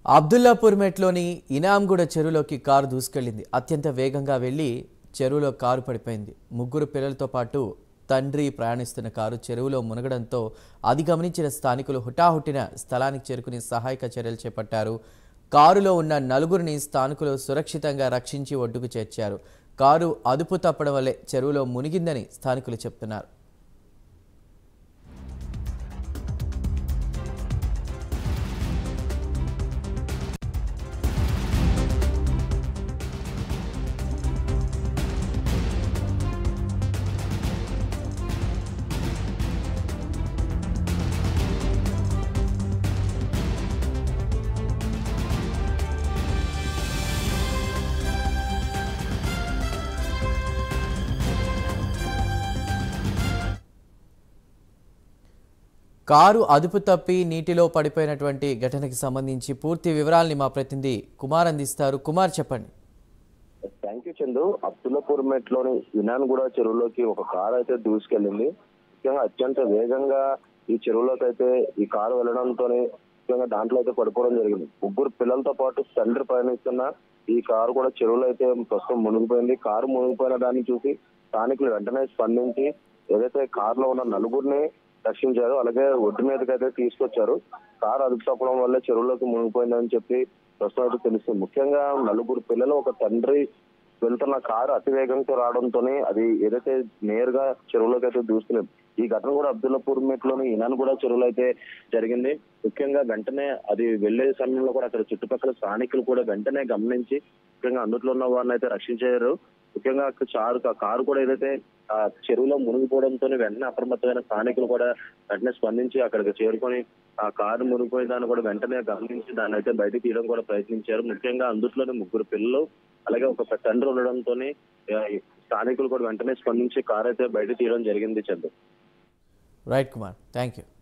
అబ్దుల్లాపూర్ మెట్లోని ఇనాంగూడ చెరువులోకి కారు దూసుకెళ్లింది అత్యంత వేగంగా వెళ్లి చెరువులో కారు పడిపోయింది ముగ్గురు పిల్లలతో పాటు తండ్రి ప్రయాణిస్తున్న కారు చెరువులో మునగడంతో అది గమనించిన స్థానికులు హుటాహుటిన స్థలానికి చేరుకుని సహాయక చర్యలు చేపట్టారు కారులో ఉన్న నలుగురిని స్థానికులు సురక్షితంగా రక్షించి ఒడ్డుకు చేర్చారు కారు అదుపు తప్పడం వల్లే చెరువులో మునిగిందని స్థానికులు చెప్తున్నారు కారు అదుపు తప్పి నీటిలో పడిపోయినటువంటి ఘటనకి సంబంధించి పూర్తి వివరాల్ని మా ప్రతినిధి కుమార్ అందిస్తారు కుమార్ చెప్పండి thank you Chandu Abdullapurmet లోని వినాన్గూడ చెరువులోకి ఒక కారు అయితే దూసుకెళ్ళింది ముఖ్యంగా అత్యంత వేగంగా ఈ చెరువులోకి అయితే ఈ కారు వెళ్ళడంతో ముఖ్యంగా దాంట్లో అయితే పడిపోవడం జరిగింది ముగ్గురు పిల్లలతో పాటు తండ్రి ప్రయాణిస్తున్న ఈ కారు కూడా చెరువులో అయితే ప్రస్తుతం మునిగిపోయింది కారు మునిగిపోయిన దాన్ని చూసి స్థానికులు వెంటనే స్పందించి ఏదైతే కారులో ఉన్న నలుగురిని రక్షించారు అలాగే ఒడ్డు మీదకి అయితే తీసుకొచ్చారు కారు అదుపు తప్పడం వల్ల చెరువులోకి మునిగిపోయిందని చెప్పి ప్రస్తుతం అయితే తెలుస్తుంది ముఖ్యంగా నలుగురు పిల్లలు ఒక తండ్రి వెళ్తున్న కారు అతి వేగంతో రావడంతోనే అది ఏదైతే నేరుగా చెరువులోకి అయితే దూసుకునేది ఈ ఘటన కూడా అబ్దుల్లాపూర్ మెట్లోని ఇనాన్ కూడా చెరువులో అయితే జరిగింది ముఖ్యంగా వెంటనే అది వెళ్లే సమయంలో కూడా అక్కడ చుట్టుపక్కల స్థానికులు కూడా వెంటనే గమనించి ముఖ్యంగా అందుట్లో ఉన్న వారిని అయితే రక్షించారు ముఖ్యంగా అక్కడ చారు ఆ కారు కూడా ఏదైతే ఆ చెరువులో మునిగిపోవడంతో వెంటనే అప్రమత్తమైన స్థానికులు కూడా వెంటనే స్పందించి అక్కడికి చేరుకొని ఆ కారు మునిగిపోయిన దాన్ని కూడా వెంటనే గమనించి దాన్ని అయితే బయటకు తీయడం కూడా ప్రయత్నించారు ముఖ్యంగా అందుట్లోనే ముగ్గురు పిల్లలు అలాగే ఒక తండ్రి ఉండడంతో స్థానికులు కూడా వెంటనే స్పందించి కారు అయితే బయట తీయడం జరిగింది Chandru right Kumar thank you